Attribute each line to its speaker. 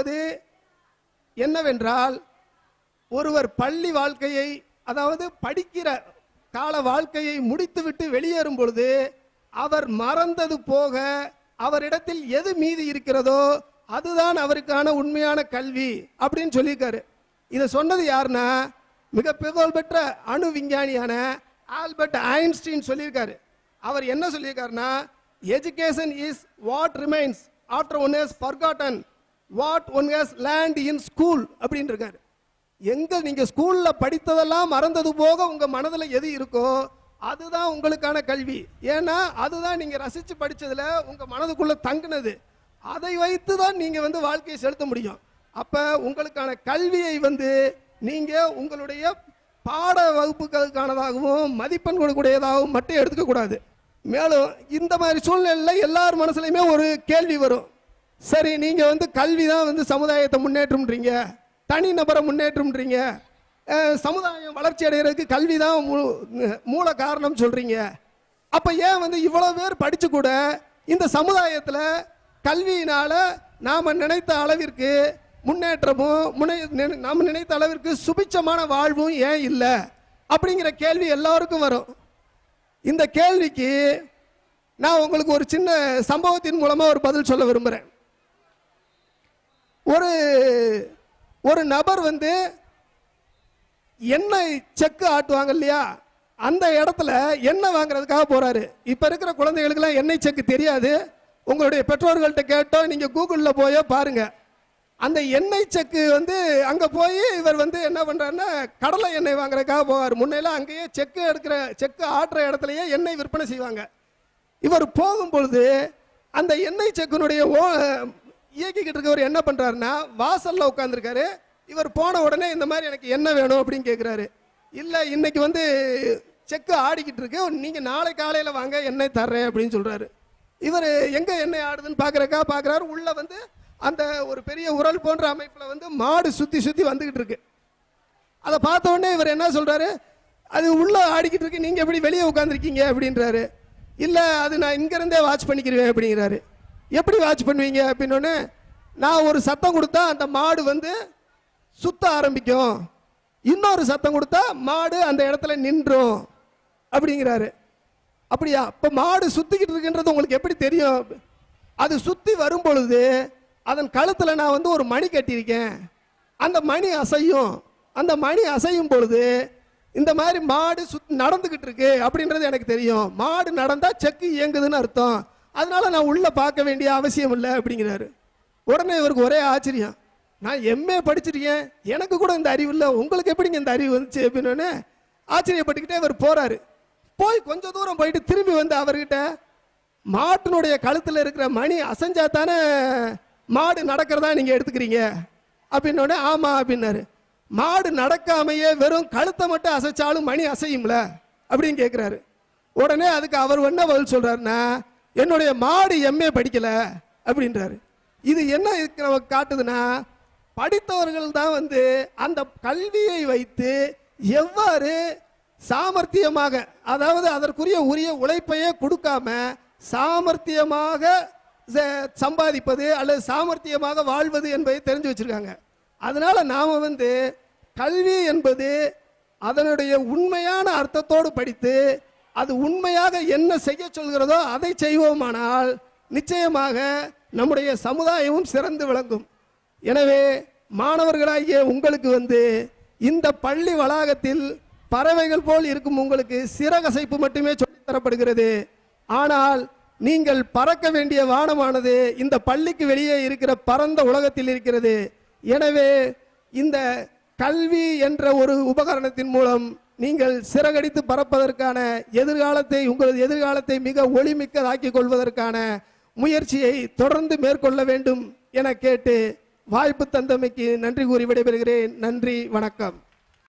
Speaker 1: என்பது என்னவென்றால் ஒருவர் பள்ளி வாழ்க்கையை அதாவது படிக்கிற கால வாழ்க்கையை முடித்துவிட்டு வெளியேறும் பொழுது அவர் மறந்தது போக அவரிடத்தில் எது மீதி இருக்கிறதோ அதுதான் அவருக்கான உண்மையான கல்வி அப்படின்னு சொல்லியிருக்காரு இதை சொன்னது யாருன்னா மிக புகழ்பெற்ற அணு விஞ்ஞானியான ஆல்பர்ட் ஐன்ஸ்டீன் சொல்லியிருக்காரு அவர் என்ன சொல்லியிருக்காருன்னா education is what remains after one has forgotten what one has learned in school அப்படின்னு இருக்காரு எங்க நீங்க ஸ்கூல்ல படித்ததெல்லாம் மறந்தது போக உங்க மனதுல எது இருக்கோ அதுதான் உங்களுக்கான கல்வி ஏன்னா அதுதான் நீங்க ரசிச்சு படிச்சதுல உங்க மனதுக்குள்ள தங்குனது அதை வைத்து தான் நீங்க வந்து வாழ்க்கையை செலுத்த முடியும் அப்ப உங்களுக்கான கல்வியை வந்து நீங்க உங்களுடைய பாட வகுப்புகளுக்கானதாகவும் மதிப்பெண் கொடுக்கக்கூடியதாகவும் மட்டும் எடுத்துக்க கூடாது மேலும் இந்த மாதிரி சூழ்நிலையில் எல்லார் மனசுலையுமே ஒரு கேள்வி வரும் சரி நீங்க வந்து கல்வி தான் வந்து சமுதாயத்தை முன்னேற்றம்ன்றீங்க தனி நபரை முன்னேற்றம்ன்றீங்க அஹ், சமுதாயம் வளர்ச்சி அடைகிறதுக்கு கல்வி தான் மூ- மூல காரணம் சொல்றீங்க அப்ப ஏன் வந்து இவ்வளவு பேர் படிச்சு கூட இந்த சமுதாயத்துல கல்வியினால நாம நினைத்த அளவிற்கு முன்னேற்றமும் முனை நினை- நாம நினைத்த அளவிற்கு சுபிச்சமான வாழ்வும் ஏன் இல்லை அப்படிங்கிற கேள்வி எல்லாருக்கும் வரும் இந்த கேள்விக்கு நான் உங்களுக்கு ஒரு சின்ன சம்பவத்தின் மூலமா ஒரு பதில் சொல்ல விரும்புறேன் ஒரு ஒரு நபர் வந்து எண்ணெய் செக்கு ஆட்டுவாங்க இல்லையா அந்த இடத்துல எண்ணெய் வாங்குறதுக்காக போறாரு இப்ப இருக்கிற குழந்தைகளுக்கெல்லாம் எண்ணெய் செக்கு தெரியாது உங்களுடைய பெற்றோர்கள்ட்ட கேட்டோ நீங்க கூகுளில் போயோ பாருங்க அந்த எண்ணெய் செக்கு வந்து அங்க போய் இவர் வந்து என்ன பண்றாருன்னா கடலை எண்ணெய் வாங்குறதுக்காக போவார் முன்னையெல்லாம் அங்கேயே செக்கு எடுக்கிற செக்கு ஆட்டுற இடத்துலயே எண்ணெய் விற்பனை செய்வாங்க இவர் போகும்பொழுது அந்த எண்ணெய் செக்குனுடைய ஓ இயக்கிக்கிட்டு இருக்கவர் என்ன பண்றாருன்னா வாசல்ல உட்காந்துருக்காரு இவர் போன உடனே இந்த மாதிரி எனக்கு என்ன வேணும் அப்படின்னு கேட்குறாரு இல்லை இன்னைக்கு வந்து செக்கு ஆடிக்கிட்டு இருக்கு நீங்க நாளை காலையில வாங்க எண்ணெய் தர்றேன் அப்படின்னு சொல்றாரு இவர் எங்க எண்ணெய் ஆடுதுன்னு பார்க்கறக்கா பார்க்கறாரு உள்ள வந்து அந்த ஒரு பெரிய உரல் போன்ற அமைப்புல வந்து மாடு சுத்தி சுத்தி வந்துகிட்டு இருக்கு அதை பார்த்த உடனே இவர் என்ன சொல்றாரு அது உள்ள ஆடிக்கிட்டு இருக்கு நீங்க எப்படி வெளியே உட்காந்துருக்கீங்க அப்படின்றாரு இல்ல அது நான் இங்க இருந்தே வாட்ச் பண்ணிக்கிறேன் அப்படிங்கிறாரு எப்படி வாட்ச் பண்ணுவீங்க அப்படின்னோடனே நான் ஒரு சத்தம் கொடுத்தா அந்த மாடு வந்து சுத்த ஆரம்பிக்கும் இன்னொரு சத்தம் கொடுத்தா மாடு அந்த இடத்துல நின்றும் அப்படிங்கிறாரு அப்படியா இப்போ மாடு சுத்திக்கிட்டு இருக்குன்றது உங்களுக்கு எப்படி தெரியும் அது சுத்தி வரும் பொழுது அதன் கழுத்துல நான் வந்து ஒரு மணி கட்டியிருக்கேன் அந்த மணி அசையும் அந்த மணி அசையும் பொழுது இந்த மாதிரி மாடு சுத் நடந்துகிட்டு இருக்கு அப்படின்றது எனக்கு தெரியும் மாடு நடந்தா செக்கு இயங்குதுன்னு அர்த்தம் அதனால நான் உள்ள பார்க்க வேண்டிய அவசியம் இல்லை அப்படிங்கிறாரு உடனே இவருக்கு ஒரே ஆச்சரியம் நான் எம்ஏ படிச்சிருக்கேன் எனக்கு கூட இந்த அறிவு இல்லை உங்களுக்கு எப்படிங்க இந்த அறிவு வந்துச்சு அப்படின்னு ஆச்சரியப்பட்டுக்கிட்டே இவர் போறாரு போய் கொஞ்ச தூரம் போயிட்டு திரும்பி வந்து அவர்கிட்ட மாட்டினுடைய கழுத்துல இருக்கிற மணி அசைஞ்சா தானே மாடு நடக்கிறதா நீங்க எடுத்துக்கிறீங்க அப்படின்னோடனே ஆமா அப்படின்னாரு மாடு நடக்காமையே வெறும் கழுத்தை மட்டும் அசைச்சாலும் மணி அசையும்ல அப்படின்னு கேட்குறாரு உடனே அதுக்கு அவர் என்ன பதில் சொல்றாருன்னா என்னுடைய மாடு எம்ஏ படிக்கல அப்படின்றாரு இது என்ன இதுக்கு நமக்கு காட்டுதுன்னா படித்தவர்கள் தான் வந்து அந்த கல்வியை வைத்து எவ்வாறு சாமர்த்தியமாக அதாவது அதற்குரிய உரிய உழைப்பையே கொடுக்காம சாமர்த்தியமாக ச- சம்பாதிப்பது அல்லது சாமர்த்தியமாக வாழ்வது என்பதை தெரிஞ்சு வச்சிருக்காங்க அதனால நாம வந்து கல்வி என்பது அதனுடைய உண்மையான அர்த்தத்தோடு படித்து அது உண்மையாக என்ன செய்ய சொல்கிறதோ அதை செய்வோமானால் நிச்சயமாக நம்முடைய சமுதாயமும் சிறந்து விளங்கும் எனவே மாணவர்களாகிய உங்களுக்கு வந்து இந்த பள்ளி வளாகத்தில் பறவைகள் போல் இருக்கும் உங்களுக்கு சிறகசைப்பு மட்டுமே சொல்லித் தரப்படுகிறது ஆனால் நீங்கள் பறக்க வேண்டிய வானமானது இந்த பள்ளிக்கு வெளியே இருக்கிற பரந்த உலகத்தில் இருக்கிறது எனவே இந்த கல்வி என்ற ஒரு உபகரணத்தின் மூலம் நீங்கள் சிறகடித்து பறப்பதற்கான எதிர்காலத்தை உங்களது எதிர்காலத்தை மிக ஒளிமிக்கதாக்கிக் கொள்வதற்கான முயற்சியை தொடர்ந்து மேற்கொள்ள வேண்டும் என கேட்டு வாய்ப்பு தந்தமைக்கு நன்றி கூறி விடைபெறுகிறேன் நன்றி வணக்கம்